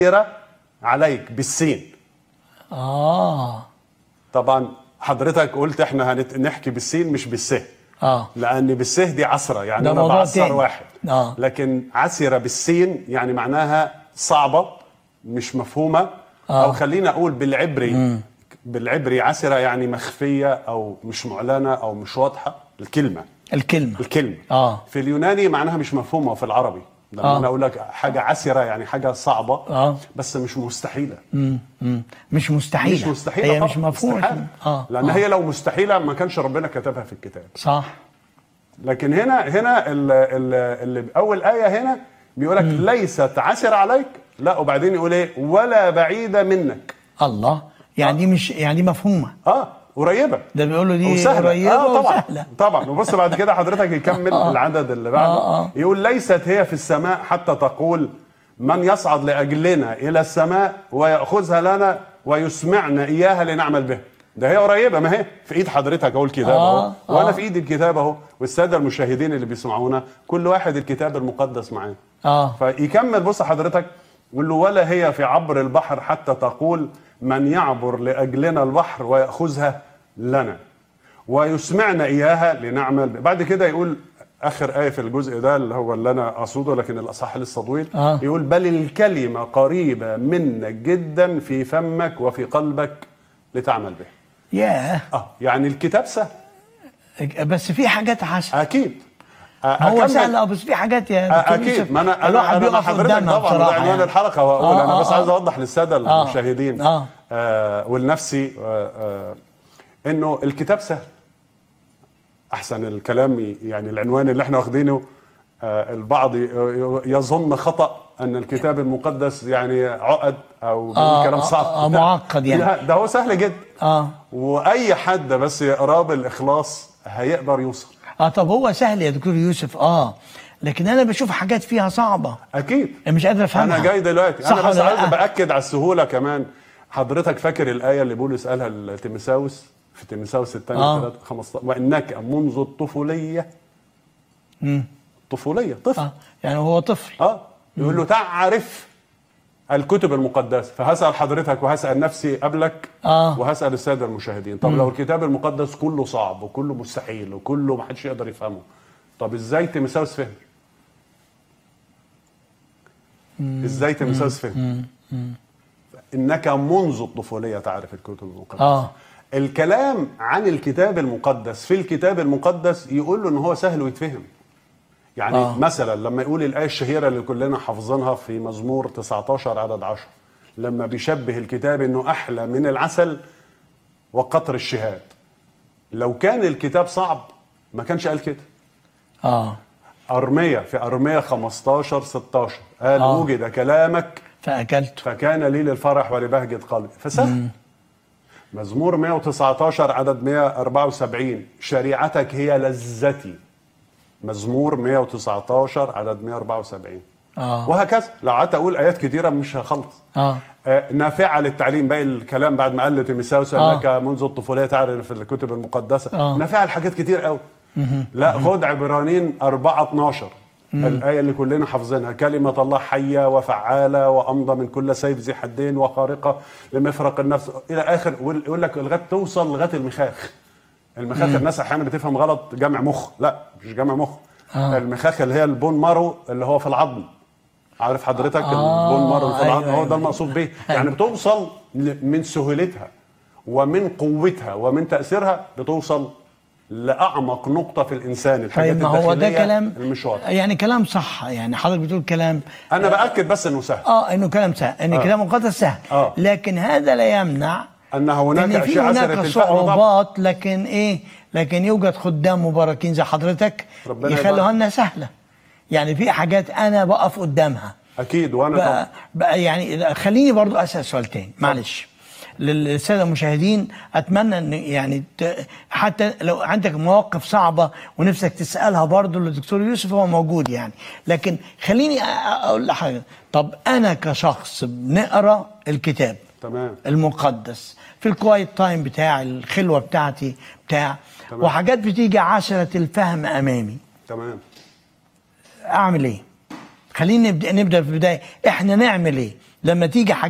عليك بالسين اه طبعا حضرتك قلت احنا هنت... نحكي بالسين مش بالسه اه لان بالسه دي عصره يعني ده انا موضوع بعصر تاني. واحد آه. لكن عسره بالسين يعني معناها صعبه مش مفهومه آه. او خلينا اقول بالعبري بالعبري عسره يعني مخفيه او مش معلنه او مش واضحه الكلمه الكلمه الكلمه اه في اليوناني معناها مش مفهومه في العربي لما آه. انا اقول لك حاجه عسره يعني حاجه صعبه آه. بس مش مستحيله مم. مم. مش مستحيله مش مستحيله هي طبعاً، مش مفهومه استحالة. اه لان آه. هي لو مستحيله ما كانش ربنا كتبها في الكتاب صح لكن هنا هنا ال- ال- اللي اول ايه هنا بيقول لك ليست عسر عليك لا وبعدين يقول ايه ولا بعيده منك الله يعني دي مش يعني دي مفهومه اه قريبه ده بيقولوا دي وسهلة قريبه آه طبعا وسهله طبعا وبص بعد كده حضرتك يكمل العدد اللي بعده آه، آه. يقول ليست هي في السماء حتى تقول من يصعد لاجلنا الى السماء وياخذها لنا ويسمعنا اياها لنعمل بها ده هي قريبه ما هي في ايد حضرتك اهو الكتاب اهو آه، وانا آه. في ايدي الكتاب اهو والساده المشاهدين اللي بيسمعونا كل واحد الكتاب المقدس معاه اه فيكمل بص حضرتك يقول له ولا هي في عبر البحر حتى تقول من يعبر لاجلنا البحر وياخذها لنا ويسمعنا اياها لنعمل بعد كده يقول اخر ايه في الجزء ده اللي هو اللي انا اقصده لكن الاصح لسه طويل آه. يقول بل الكلمه قريبه منك جدا في فمك وفي قلبك لتعمل بها ياه اه يعني الكتاب سهل بس في حاجات حسن اكيد هو أكمل- سهل اه بس في حاجات يا دكتور اكيد يوسف ما انا الواحد انا انا مع بيقف حضرتك قدامها طبعا ده بصراحه عنوان يعني. الحلقه واقول آه، انا آه، بس آه. عايز اوضح للساده آه، المشاهدين آه. آه ولنفسي آه آه انه الكتاب سهل احسن الكلام ي- يعني العنوان اللي احنا واخدينه آه البعض ي- ي- يظن خطا ان الكتاب المقدس يعني عقد او بيقول آه، كلام آه، صعب آه، لا. معقد يعني. لا ده هو سهل جدا اه واي حد بس يقراه بالاخلاص هيقدر يوصل اه طب هو سهل يا دكتور يوسف اه لكن انا بشوف حاجات فيها صعبه اكيد مش قادر افهمها انا جاي دلوقتي صح انا بس ولا عايز لأ؟ باكد على السهوله كمان حضرتك فاكر الايه اللي بولس قالها لتيمساوس في تيمساوس الثاني آه. 3 15 وانك منذ الطفوليه مم. طفوليه طفل اه يعني هو طفل اه يقول له تعرف الكتب المقدسه فهسال حضرتك وهسال نفسي قبلك آه. وهسال الساده المشاهدين طب لو الكتاب المقدس كله صعب وكله مستحيل وكله ما حدش يقدر يفهمه طب ازاي تيمساوس فهم ازاي تيمساوس فهم انك منذ الطفوليه تعرف الكتب المقدسه اه الكلام عن الكتاب المقدس في الكتاب المقدس يقول له ان هو سهل ويتفهم يعني آه. آه. مثلا لما يقول الايه الشهيره اللي كلنا حافظينها في مزمور 19 عدد 10 لما بيشبه الكتاب انه احلى من العسل وقطر الشهاد لو كان الكتاب صعب ما كانش قال كده اه ارميه في ارميه 15 16 قال آه. وجد كلامك فاكلت فكان لي للفرح ولبهجة قلبي فسهل مزمور 119 عدد 174 شريعتك هي لذتي مزمور 119 عدد 174 اه وهكذا لو قعدت اقول ايات كتيره مش هخلص اه آه، نافعه للتعليم باقي الكلام بعد ما قال لتيمساوس آه. انك منذ الطفوليه تعرف الكتب المقدسه آه. نافعه لحاجات كتير قوي لا خد عبرانيين 4 12 الآية اللي كلنا حافظينها كلمة الله حية وفعالة وأمضى من كل سيف ذي حدين وخارقة لمفرق النفس إلى آخر ويقول يقول لك لغاية توصل لغاية المخاخ المخاخ الناس أحيانا بتفهم غلط جمع مخ لا مش جمع مخ آه. المخاخ اللي هي البون مارو اللي هو في العظم عارف حضرتك آه، البون مارو في العظم أيوة، هو ده أيوة. المقصود به يعني بتوصل ل- من سهولتها ومن قوتها ومن تأثيرها بتوصل لأعمق نقطة في الإنسان الحاجات طيب ما هو ده الداخلية كلام المشوار يعني كلام صح يعني حضرتك بتقول كلام أنا بأكد بس إنه سهل اه انه كلام سهل ان آه. كلام مقدس سهل آه. لكن هذا لا يمنع أن هناك ان في أشياء هناك عسرة الفهم طبعا صعوبات لكن ايه لكن يوجد خدام مباركين زي حضرتك ربنا يخلوها يبارك. لنا سهله يعني في حاجات انا بقف قدامها أكيد وأنا بقى, طبعا بقى يعني خليني برضو اسال سؤال تاني معلش للساده المشاهدين اتمنى ان يعني ت- حتى لو عندك مواقف صعبه ونفسك تسالها برضو للدكتور يوسف هو موجود يعني لكن خليني أ- أ- اقول لحضرتك طب انا كشخص بنقرا الكتاب تمام المقدس في الكوايت تايم بتاع الخلوه بتاعتي بتاع تمام. وحاجات بتيجي عشرة الفهم امامي تمام اعمل ايه خلينا نبدا نبدا في البدايه احنا نعمل ايه لما تيجي